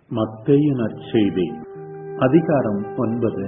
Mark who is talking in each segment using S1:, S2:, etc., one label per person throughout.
S1: மத்தேயு நற்செய்தி அதிகாரம் ஒன்பது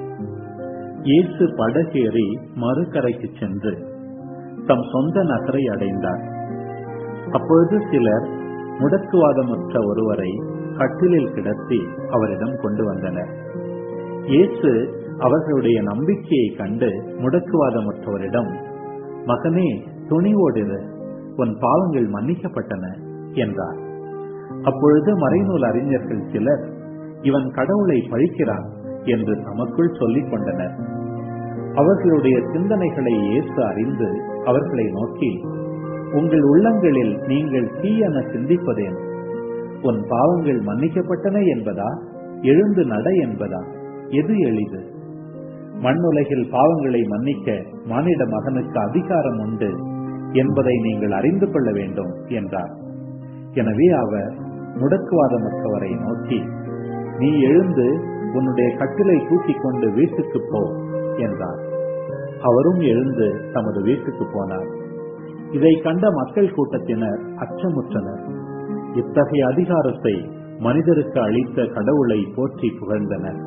S1: இயேசு படகேறி மறுகரைக்கு சென்று தம் சொந்த நகரை அடைந்தார் அப்பொழுது சிலர் முடக்குவாதமுற்ற ஒருவரை கட்டிலில் கிடத்தி அவரிடம் கொண்டு வந்தனர் இயேசு அவர்களுடைய நம்பிக்கையை கண்டு முடக்குவாதமுற்றவரிடம் மகனே துணிவோடிரு உன் பாவங்கள் மன்னிக்கப்பட்டன என்றார் அப்பொழுது மறைநூல் அறிஞர்கள் சிலர் இவன் கடவுளை பழிக்கிறான் என்று தமக்குள் சொல்லிக் கொண்டனர் அவர்களுடைய சிந்தனைகளை இயேசு அறிந்து அவர்களை நோக்கி உங்கள் உள்ளங்களில் நீங்கள் தீயென சிந்திப்பதேன் உன் பாவங்கள் மன்னிக்கப்பட்டன என்பதா எழுந்து நட என்பதா எது எளிது மண்ணுலகில் பாவங்களை மன்னிக்க மானிட மகனுக்கு அதிகாரம் உண்டு என்பதை நீங்கள் அறிந்து கொள்ள வேண்டும் என்றார் எனவே அவர் முடக்குவாதமற்றவரை நோக்கி நீ எழுந்து உன்னுடைய கட்டிலை தூக்கிக் கொண்டு வீட்டுக்கு போ என்றார் அவரும் எழுந்து தமது வீட்டுக்கு போனார் இதை கண்ட மக்கள் கூட்டத்தினர் அச்சமுற்றனர் இத்தகைய அதிகாரத்தை மனிதருக்கு அளித்த கடவுளை போற்றி புகழ்ந்தனர்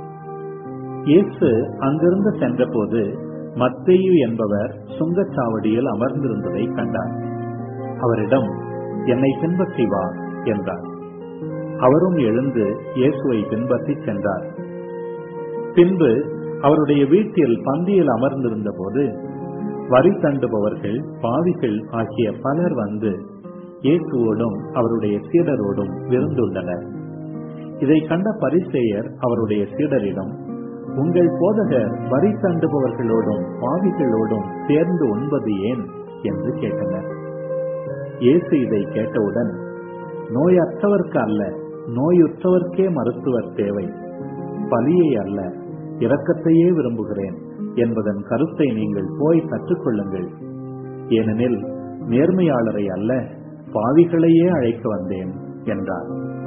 S1: இயேசு அங்கிருந்து சென்றபோது மத்தேயு என்பவர் சுங்கச்சாவடியில் அமர்ந்திருந்ததை கண்டார் அவரிடம் என்னை பின்பற்றி வா என்றார் அவரும் எழுந்து இயேசுவை பின்பற்றி சென்றார் பின்பு அவருடைய வீட்டில் பந்தியில் அமர்ந்திருந்த போது வரி தண்டுபவர்கள் பாவிகள் ஆகிய பலர் வந்து இயேசுவோடும் அவருடைய சீடரோடும் விருந்துள்ளனர் இதை கண்ட பரிசேயர் அவருடைய சீடரிடம் உங்கள் போதகர் வரி தண்டுபவர்களோடும் பாவிகளோடும் சேர்ந்து உண்பது ஏன் என்று கேட்டனர் இயேசு இதை கேட்டவுடன் நோயற்றவர்க்கு அல்ல நோயுற்றவர்க்கே மருத்துவர் தேவை பலியை அல்ல இரக்கத்தையே விரும்புகிறேன் என்பதன் கருத்தை நீங்கள் போய் கற்றுக்கொள்ளுங்கள் ஏனெனில் நேர்மையாளரை அல்ல பாவிகளையே அழைக்க வந்தேன் என்றார்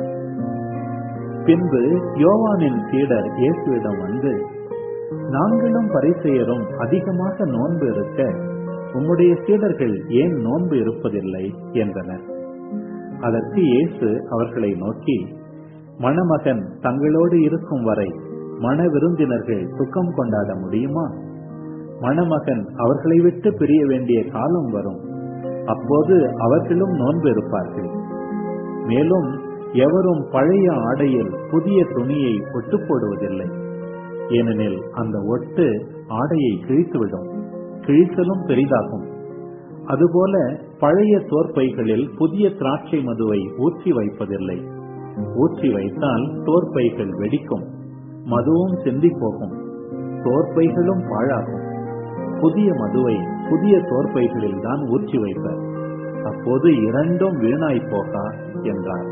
S1: பின்பு யோவானின் சீடர் இயேசுவிடம் வந்து நாங்களும் பரிசெயரும் அதிகமாக நோன்பு இருக்க உம்முடைய சீடர்கள் ஏன் நோன்பு இருப்பதில்லை என்றனர் அதற்கு இயேசு அவர்களை நோக்கி மணமகன் தங்களோடு இருக்கும் வரை மன விருந்தினர்கள் துக்கம் கொண்டாட முடியுமா மணமகன் அவர்களை விட்டு பிரிய வேண்டிய காலம் வரும் அப்போது அவர்களும் நோன்பு இருப்பார்கள் மேலும் எவரும் பழைய ஆடையில் புதிய துணியை ஒட்டு போடுவதில்லை ஏனெனில் அந்த ஒட்டு ஆடையை கிழித்துவிடும் கிழித்தலும் பெரிதாகும் அதுபோல பழைய தோற்பைகளில் புதிய திராட்சை மதுவை ஊற்றி வைப்பதில்லை ஊற்றி வைத்தால் தோற்பைகள் வெடிக்கும் மதுவும் சிந்தி போகும் தோற்பைகளும் பாழாகும் புதிய மதுவை புதிய தோற்பைகளில் தான் ஊற்றி வைப்பர் அப்போது இரண்டும் வீணாய் போகா என்றார்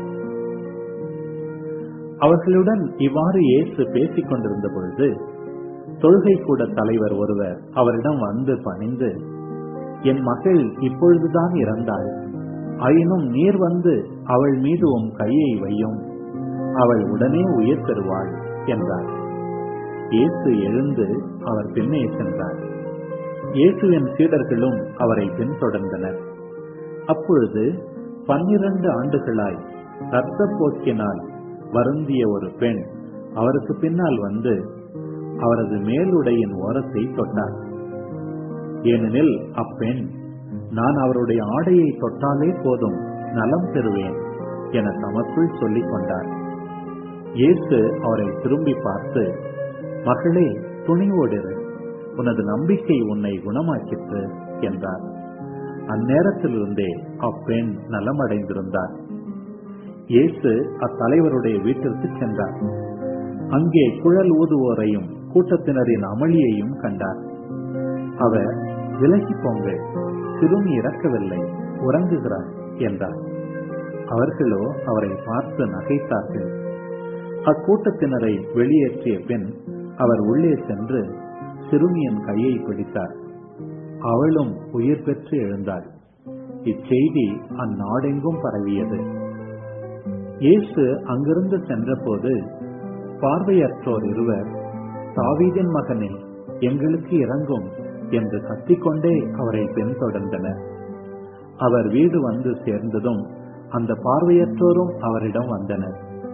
S1: அவர்களுடன் இவ்வாறு இயேசு பேசிக் கொண்டிருந்த பொழுது தொழுகை கூட தலைவர் ஒருவர் அவரிடம் வந்து பணிந்து என் மகள் இப்பொழுதுதான் இறந்தாள் ஆயினும் நீர் வந்து அவள் மீது உம் கையை வையும் அவள் உடனே உயிர் பெறுவாள் என்றார் இயேசு எழுந்து அவர் பின்னே சென்றார் இயேசுவின் சீடர்களும் அவரை பின்தொடர்ந்தனர் அப்பொழுது பன்னிரண்டு ஆண்டுகளாய் ரத்த போக்கினால் வருந்திய ஒரு பெண் அவருக்கு பின்னால் வந்து அவரது மேலுடையின் ஓரத்தை தொட்டார் ஏனெனில் அப்பெண் நான் அவருடைய ஆடையை தொட்டாலே போதும் நலம் பெறுவேன் என தமக்குள் சொல்லிக் கொண்டார் இயேசு அவரை திரும்பி பார்த்து மகளே துணிவோடிரு உனது நம்பிக்கை உன்னை குணமாக்கிற்று என்றார் அந்நேரத்திலிருந்தே அப்பெண் நலமடைந்திருந்தார் இயேசு அத்தலைவருடைய வீட்டிற்கு சென்றார் அங்கே குழல் ஊதுவோரையும் கூட்டத்தினரின் அமளியையும் கண்டார் அவர் விலகி போங்கள் சிறுமி இறக்கவில்லை உறங்குகிறார் என்றார் அவர்களோ அவரை பார்த்து நகைத்தார்கள் அக்கூட்டத்தினரை வெளியேற்றிய பின் அவர் உள்ளே சென்று சிறுமியின் கையை பிடித்தார் அவளும் உயிர் பெற்று எழுந்தாள் இச்செய்தி அந்நாடெங்கும் பரவியது இயேசு அங்கிருந்து சென்றபோது பார்வையற்றோர் இருவர் தாவீதின் மகனே எங்களுக்கு இறங்கும் என்று கத்திக்கொண்டே அவரை பின்தொடர்ந்தனர் அவர் வீடு வந்து சேர்ந்ததும் அந்த பார்வையற்றோரும் அவரிடம் வந்தனர்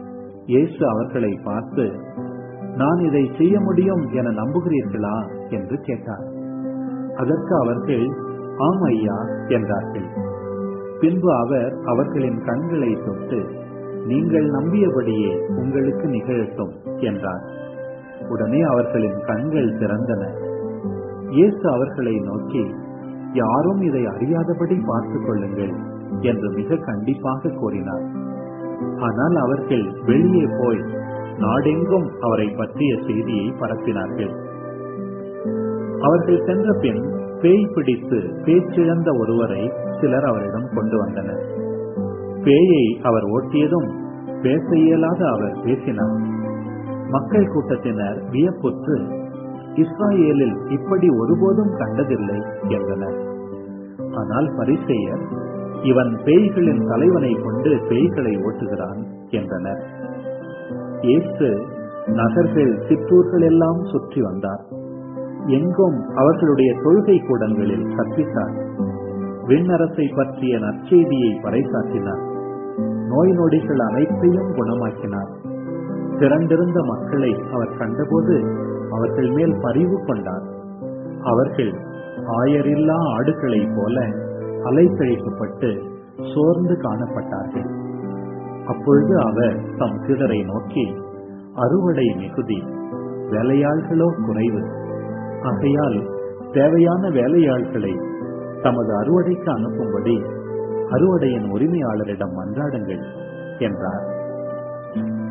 S1: இயேசு அவர்களை பார்த்து நான் இதை செய்ய முடியும் என நம்புகிறீர்களா என்று கேட்டார் அதற்கு அவர்கள் ஆம் ஐயா என்றார்கள் பின்பு அவர் அவர்களின் கண்களை தொட்டு நீங்கள் நம்பியபடியே உங்களுக்கு நிகழட்டும் என்றார் உடனே அவர்களின் கண்கள் திறந்தன இயேசு அவர்களை நோக்கி யாரும் இதை அறியாதபடி பார்த்துக் கொள்ளுங்கள் என்று மிக கண்டிப்பாக கூறினார் ஆனால் அவர்கள் வெளியே போய் நாடெங்கும் அவரை பற்றிய செய்தியை பரப்பினார்கள் அவர்கள் சென்ற பின் பேய் பிடித்து பேச்சிழந்த ஒருவரை சிலர் அவரிடம் கொண்டு வந்தனர் பேயை அவர் ஓட்டியதும் பேச இயலாத அவர் பேசினார் மக்கள் கூட்டத்தினர் வியப்புற்று இஸ்ராயேலில் இப்படி ஒருபோதும் கண்டதில்லை என்றனர் ஆனால் பரிசெயர் இவன் பேய்களின் தலைவனை கொண்டு பேய்களை ஓட்டுகிறான் என்றனர் இயேசு நகர்கள் சிற்றூர்கள் எல்லாம் சுற்றி வந்தார் எங்கும் அவர்களுடைய தொழுகை கூடங்களில் கற்பித்தார் விண்ணரசை பற்றிய நற்செய்தியை பறைசாற்றினார் நோய் நொடிகள் அனைத்தையும் குணமாக்கினார் திரண்டிருந்த மக்களை அவர் கண்டபோது அவர்கள் மேல் பரிவு கொண்டார் அவர்கள் ஆயரில்லா ஆடுகளைப் போல அலைக்கழிக்கப்பட்டு சோர்ந்து காணப்பட்டார்கள் அப்பொழுது அவர் தம் சிலரை நோக்கி அறுவடை மிகுதி வேலையாள்களோ குறைவு ஆகையால் தேவையான வேலையாள்களை தமது அறுவடைக்கு அனுப்பும்படி அறுவடையின் உரிமையாளரிடம் மன்றாடுங்கள் என்றார்